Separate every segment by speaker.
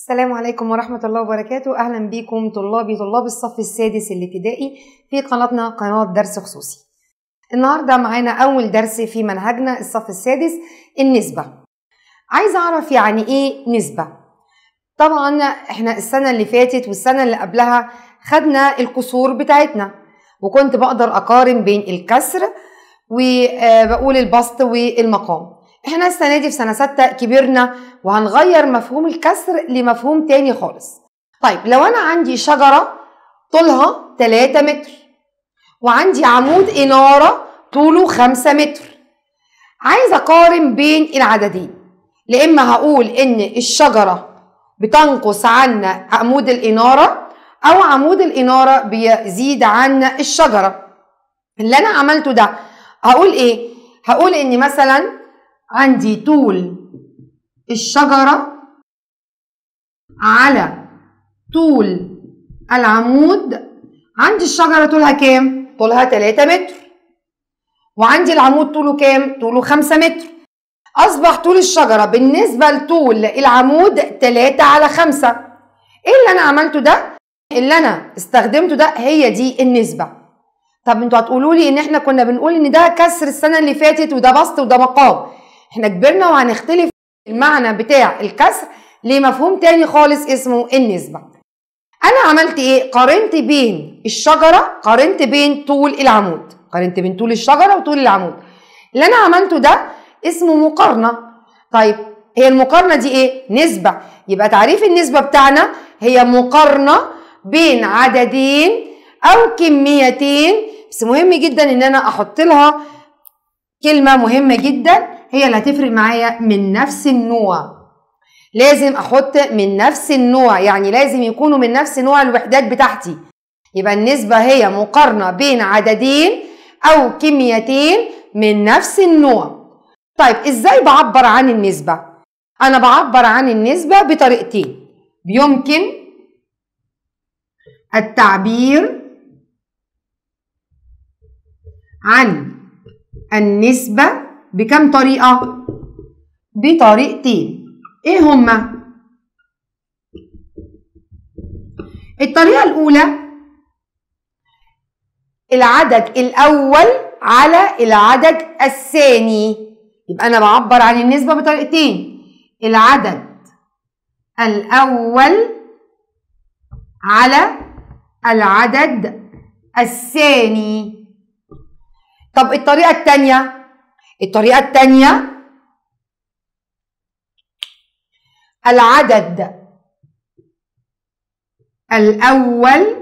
Speaker 1: السلام عليكم ورحمة الله وبركاته أهلا بكم طلابي طلاب الصف السادس الابتدائي في قناتنا قناة درس خصوصي النهاردة معانا أول درس في منهجنا الصف السادس النسبة عايزة أعرف يعني إيه نسبة طبعا إحنا السنة اللي فاتت والسنة اللي قبلها خدنا الكسور بتاعتنا وكنت بقدر أقارن بين الكسر وبقول البسط والمقام احنا السنه دي في سنه سته كبرنا وهنغير مفهوم الكسر لمفهوم تاني خالص طيب لو انا عندي شجره طولها 3 متر وعندي عمود اناره طوله 5 متر عايز اقارن بين العددين لا اما هقول ان الشجره بتنقص عنا عمود الاناره او عمود الاناره بيزيد عنا الشجره اللي انا عملته ده هقول ايه هقول ان مثلا عندي طول الشجرة على طول العمود عندي الشجرة طولها كام؟ طولها 3 متر وعندي العمود طوله كام؟ طوله 5 متر أصبح طول الشجرة بالنسبة لطول العمود 3 على 5 إيه اللي أنا عملته ده؟ اللي أنا استخدمته ده هي دي النسبة طب انتوا هتقولوا لي ان احنا كنا بنقول ان ده كسر السنه اللي فاتت وده بسط وده مقام احنا كبرنا وهنختلف المعنى بتاع الكسر لمفهوم تاني خالص اسمه النسبة انا عملت ايه قارنت بين الشجرة قارنت بين طول العمود قارنت بين طول الشجرة وطول العمود اللي انا عملته ده اسمه مقارنة طيب هي المقارنة دي ايه نسبة يبقى تعريف النسبة بتاعنا هي مقارنة بين عددين او كميتين بس مهم جدا ان انا احط لها كلمة مهمة جدا هي اللي هتفرق معايا من نفس النوع لازم احط من نفس النوع يعني لازم يكونوا من نفس نوع الوحدات بتاعتي يبقى النسبة هي مقارنة بين عددين أو كميتين من نفس النوع طيب إزاي بعبر عن النسبة؟ أنا بعبر عن النسبة بطريقتين يمكن التعبير عن النسبة بكم طريقة؟ بطريقتين ايه هما؟ الطريقة الأولى العدد الأول على العدد الثاني يبقى أنا بعبر عن النسبة بطريقتين العدد الأول على العدد الثاني طب الطريقة الثانية الطريقة الثانية العدد الأول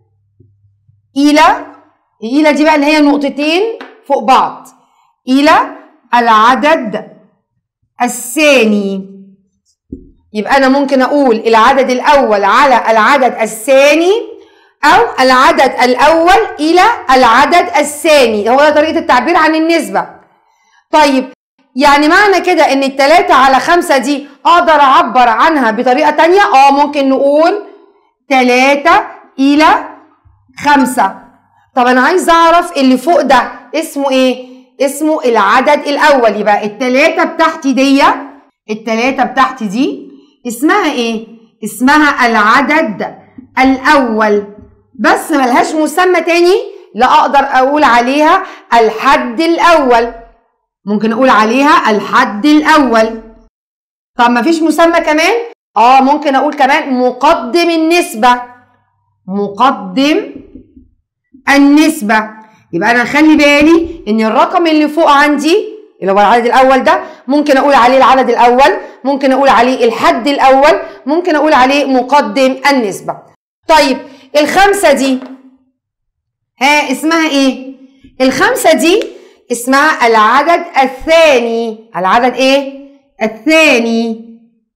Speaker 1: إلى إلى دي بقى اللي هي نقطتين فوق بعض إلى العدد الثاني يبقى أنا ممكن أقول العدد الأول على العدد الثاني أو العدد الأول إلى العدد الثاني هو ده طريقة التعبير عن النسبة طيب يعني معنى كده ان التلاتة على خمسة دي اقدر اعبر عنها بطريقة تانية اه ممكن نقول تلاتة الى خمسة طب انا عايز اعرف اللي فوق ده اسمه ايه اسمه العدد الاول يبقى التلاتة بتاعتي دي التلاتة بتاعتي دي اسمها ايه اسمها العدد الاول بس ملهاش مسمى تاني لا اقدر اقول عليها الحد الاول ممكن اقول عليها الحد الاول طب ما فيش مسمى كمان اه ممكن اقول كمان مقدم النسبة مقدم النسبة يبقى انا خلي بالي ان الرقم اللي فوق عندي اللي هو العدد الاول ده ممكن اقول عليه العدد الاول ممكن اقول عليه الحد الاول ممكن اقول عليه مقدم النسبة طيب الخمسة دي ها اسمها ايه الخمسة دي اسمها العدد الثاني العدد ايه الثاني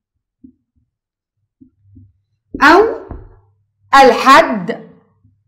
Speaker 1: او الحد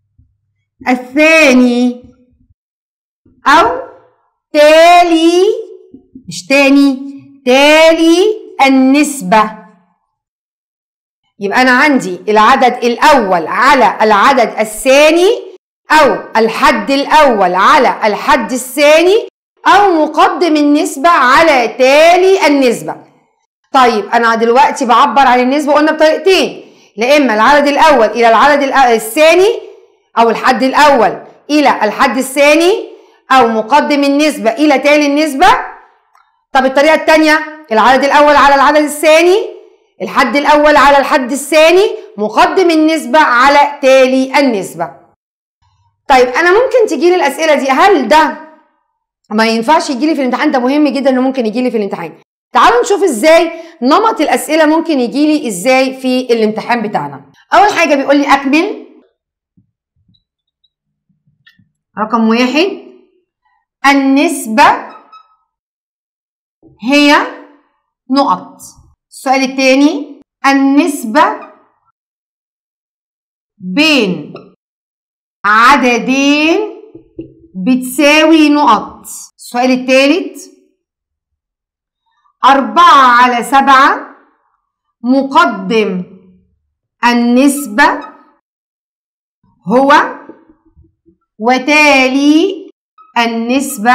Speaker 1: الثاني او تالي مش تاني تالي النسبة يبقى أنا عندي العدد الأول على العدد الثاني أو الحد الأول على الحد الثاني أو مقدم النسبة على تالي النسبة طيب انا دلوقتي بعبر عن النسبه قلنا بطريقتين لا اما العدد الاول الى العدد الثاني او الحد الاول الى الحد الثاني او مقدم النسبه الى تالي النسبه طب الطريقه الثانيه العدد الاول على العدد الثاني الحد الاول على الحد الثاني مقدم النسبه على تالي النسبه طيب انا ممكن تجي لي الاسئله دي هل ده ما ينفعش يجي لي في الامتحان ده مهم جدا انه ممكن يجي لي في الامتحان تعالوا نشوف ازاي نمط الاسئله ممكن يجي لي ازاي في الامتحان بتاعنا اول حاجه بيقول لي اكمل رقم واحد النسبه هي نقط السؤال الثاني النسبه بين عددين بتساوي نقط السؤال الثالث أربعة على سبعة مقدم النسبة هو وتالي النسبة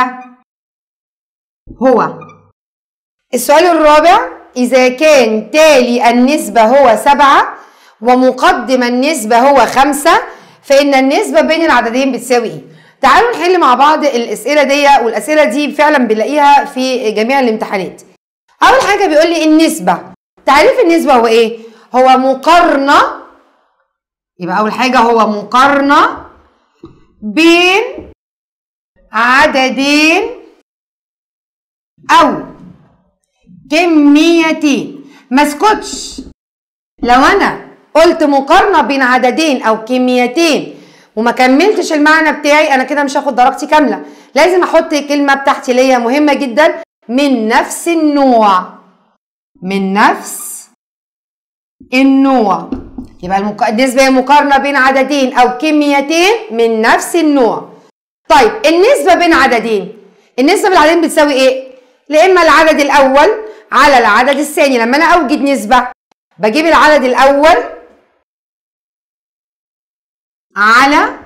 Speaker 1: هو السؤال الرابع إذا كان تالي النسبة هو سبعة ومقدم النسبة هو خمسة فإن النسبة بين العددين بتساوي إيه؟ تعالوا نحل مع بعض الأسئلة دي والأسئلة دي فعلا بنلاقيها في جميع الامتحانات اول حاجه بيقول لي النسبه تعريف النسبه هو ايه هو مقارنه يبقى اول حاجه هو مقارنه بين عددين او كميتين ما اسكتش لو انا قلت مقارنه بين عددين او كميتين وما كملتش المعنى بتاعي انا كده مش هاخد درجتي كامله لازم احط الكلمه بتاعتي اللي هي مهمه جدا من نفس النوع من نفس النوع يبقى المك... النسبة هي مقارنة بين عددين أو كميتين من نفس النوع طيب النسبة بين عددين النسبة بين العددين بتساوي إيه؟ لا إما العدد الأول على العدد الثاني لما أنا أوجد نسبة بجيب العدد الأول على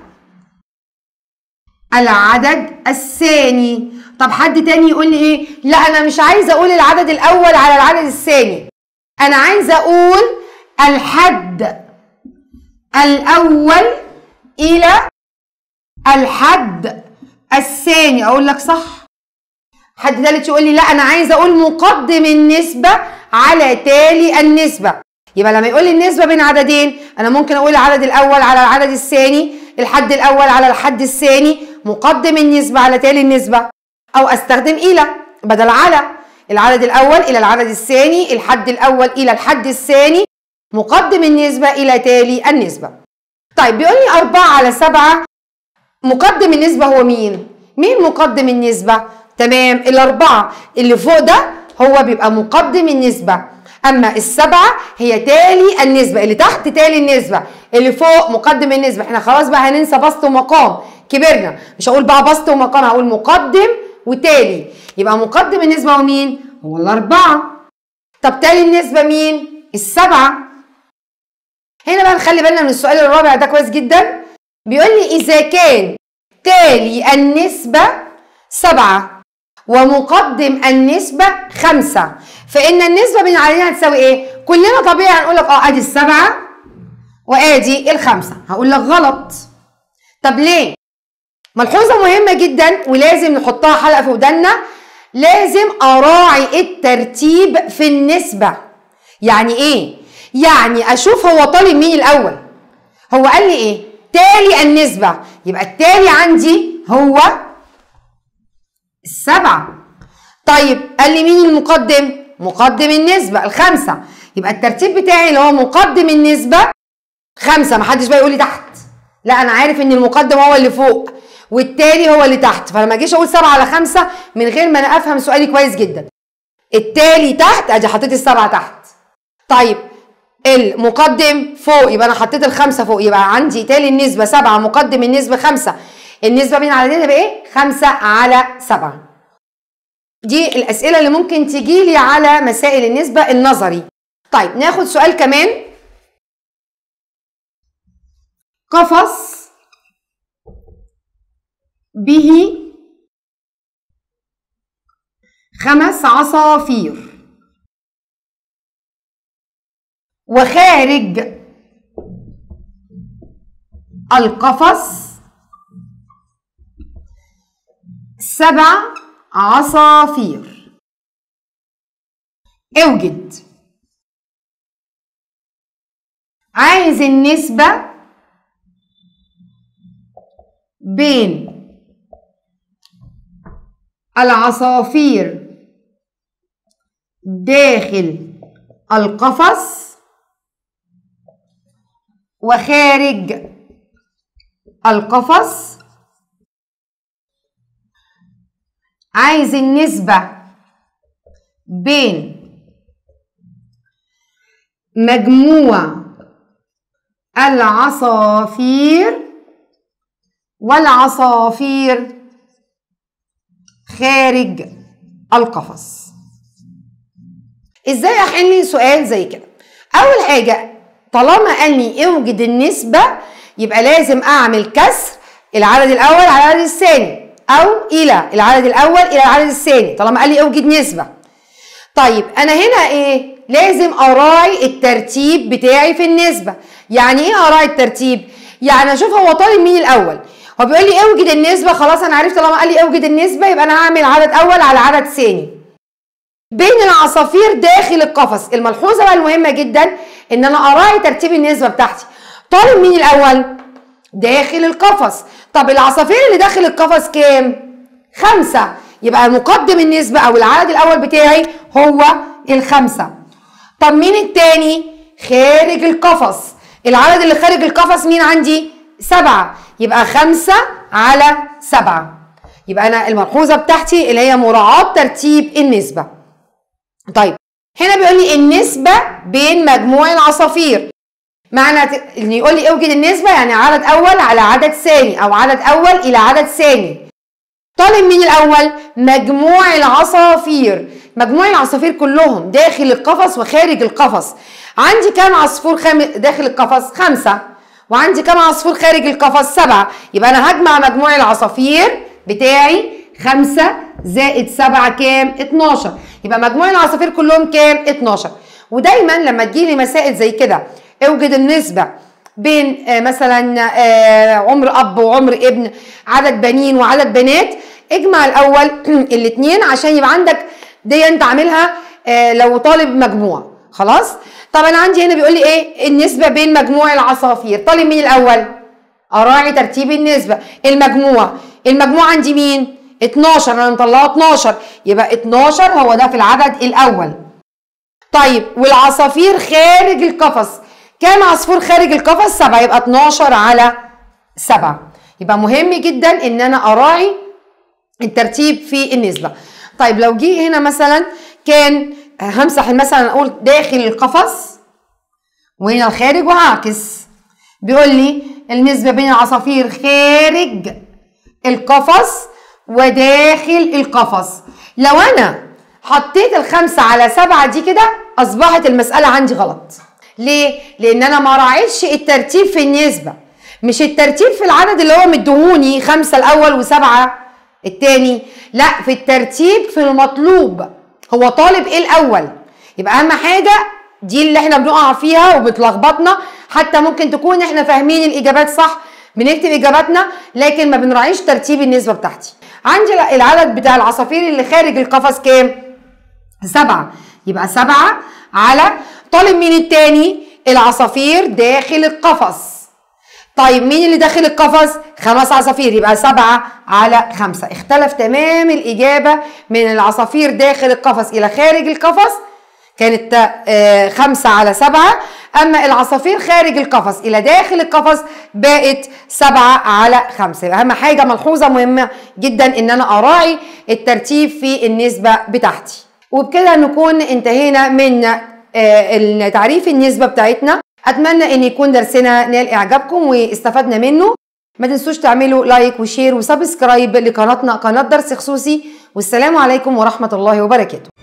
Speaker 1: العدد الثاني طب حد تاني يقول لي ايه لا انا مش عايزه اقول العدد الاول على العدد الثاني انا عايزه اقول الحد الاول الى الحد الثاني اقول لك صح حد تالت يقول لي لا انا عايزه اقول مقدم النسبه على تالي النسبه يبقى لما يقول لي النسبه بين عددين انا ممكن اقول العدد الاول على العدد الثاني الحد الاول على الحد الثاني مقدم النسبه على تالي النسبه او استخدم الى بدل على العدد الاول الى العدد الثاني الحد الاول الى الحد الثاني مقدم النسبة إلى تالي النسبة طيب بيقول لي أربعة على سبعة مقدم النسبة هو مين؟ مين مقدم النسبة؟ تمام الأربعة اللي فوق ده هو بيبقى مقدم النسبة أما السبعة هي تالي النسبة اللي تحت تالي النسبة اللي فوق مقدم النسبة احنا خلاص بقى هننسى بسط ومقام كبرنا مش هقول بقى بسط ومقام هقول مقدم وتالي يبقى مقدم النسبة هو مين؟ هو الأربعة طب تالي النسبة مين؟ السبعة هنا بقى نخلي بالنا من السؤال الرابع ده كويس جدا بيقول لي إذا كان تالي النسبة سبعة ومقدم النسبة خمسة فإن النسبة بين العددين هتساوي إيه؟ كلنا طبيعي هنقول لك أه أدي السبعة وأدي الخمسة هقول لك غلط طب ليه؟ ملحوظة مهمة جدا ولازم نحطها حلقة في ودنا لازم أراعي الترتيب في النسبة يعني إيه؟ يعني أشوف هو طالب مين الأول هو قال لي إيه؟ تالي النسبة يبقى التالي عندي هو السبعة طيب قال لي مين المقدم؟ مقدم النسبة الخمسة يبقى الترتيب بتاعي اللي هو مقدم النسبة خمسة محدش بقى يقول لي تحت لا أنا عارف إن المقدم هو اللي فوق والتالي هو اللي تحت فلما اجيش اقول سبعة على خمسة من غير ما انا افهم سؤالي كويس جدا التالي تحت ادي حطيت السبعة تحت طيب المقدم فوق يبقى انا حطيت الخمسة فوق يبقى عندي تالي النسبة سبعة مقدم النسبة خمسة النسبة بين العددين تبقى ايه؟ خمسة على سبعة دي الأسئلة اللي ممكن تجيلي على مسائل النسبة النظري طيب ناخد سؤال كمان قفص به خمس عصافير وخارج القفص سبع عصافير اوجد عايز النسبة بين العصافير داخل القفص وخارج القفص عايز النسبة بين مجموع العصافير والعصافير خارج القفص ازاي احل سؤال زي كده اول حاجه طالما قال لي اوجد النسبه يبقى لازم اعمل كسر العدد الاول على العدد الثاني او الى العدد الاول الى العدد الثاني طالما قال لي اوجد نسبه طيب انا هنا ايه لازم اراعي الترتيب بتاعي في النسبه يعني ايه اراعي الترتيب يعني اشوف هو طالب مين الاول هو بيقول لي اوجد النسبه خلاص انا عرفت طالما قال لي اوجد النسبه يبقى انا هعمل عدد اول على عدد ثاني بين العصافير داخل القفص الملحوظه بقى المهمه جدا ان انا اراعي ترتيب النسبه بتاعتي طالب مين الاول داخل القفص طب العصافير اللي داخل القفص كام خمسة يبقى مقدم النسبة أو العدد الأول بتاعي هو الخمسة طب مين التاني خارج القفص العدد اللي خارج القفص مين عندي سبعة يبقى خمسة على سبعة يبقى أنا الملحوظة بتاعتي اللي هي مراعاة ترتيب النسبة طيب هنا بيقول لي النسبة بين مجموع العصافير معنى ان يقول لي اوجد النسبة يعني عدد أول على عدد ثاني أو عدد أول إلى عدد ثاني طالب مين الأول؟ مجموع العصافير مجموع العصافير كلهم داخل القفص وخارج القفص عندي كام عصفور خام... داخل القفص؟ خمسة وعندي كام عصفور خارج القفص؟ سبعة يبقى أنا هجمع مجموع العصافير بتاعي خمسة زائد سبعة كام؟ 12 يبقى مجموع العصافير كلهم كام؟ 12 ودايما لما تجيلي مسائل زي كده اوجد النسبة بين آه مثلا آه عمر اب وعمر ابن عدد بنين وعدد بنات اجمع الاول الاثنين عشان يبقى عندك دي انت عاملها آه لو طالب مجموع خلاص طب انا عندي هنا بيقول لي ايه النسبه بين مجموع العصافير طالب مين الاول اراعي ترتيب النسبه المجموع المجموع عندي مين 12 انا مطلعه 12 يبقى 12 هو ده في العدد الاول طيب والعصافير خارج القفص كام عصفور خارج القفص 7 يبقى 12 على 7 يبقى مهم جدا ان انا اراعي الترتيب في النسبه طيب لو جه هنا مثلا كان همسح مثلا اقول داخل القفص وهنا الخارج وهعكس بيقول لي النسبه بين العصافير خارج القفص وداخل القفص لو انا حطيت الخمسة على سبعة دي كده أصبحت المسألة عندي غلط ليه؟ لأن أنا ما راعيتش الترتيب في النسبة مش الترتيب في العدد اللي هو مدهوني خمسة الأول وسبعة التاني لا في الترتيب في المطلوب هو طالب ايه الأول يبقى أهم حاجة دي اللي احنا بنقع فيها وبتلخبطنا حتى ممكن تكون احنا فاهمين الإجابات صح بنكتب إجاباتنا لكن ما بنراعيش ترتيب النسبة بتاعتي عندي العدد بتاع العصافير اللي خارج القفص كام؟ سبعة يبقى سبعة على طالب مين التاني العصافير داخل القفص طيب مين اللي داخل القفص خمس عصافير يبقى سبعة على خمسة اختلف تمام الإجابة من العصافير داخل القفص إلى خارج القفص كانت آه خمسة على سبعة أما العصافير خارج القفص إلى داخل القفص بقت سبعة على خمسة يبقى أهم حاجة ملحوظة مهمة جدا إن أنا أراعي الترتيب في النسبة بتاعتي وبكده نكون انتهينا من آه تعريف النسبة بتاعتنا أتمنى إن يكون درسنا نال إعجابكم واستفدنا منه ما تنسوش تعملوا لايك وشير وسبسكرايب لقناتنا قناة درس خصوصي والسلام عليكم ورحمة الله وبركاته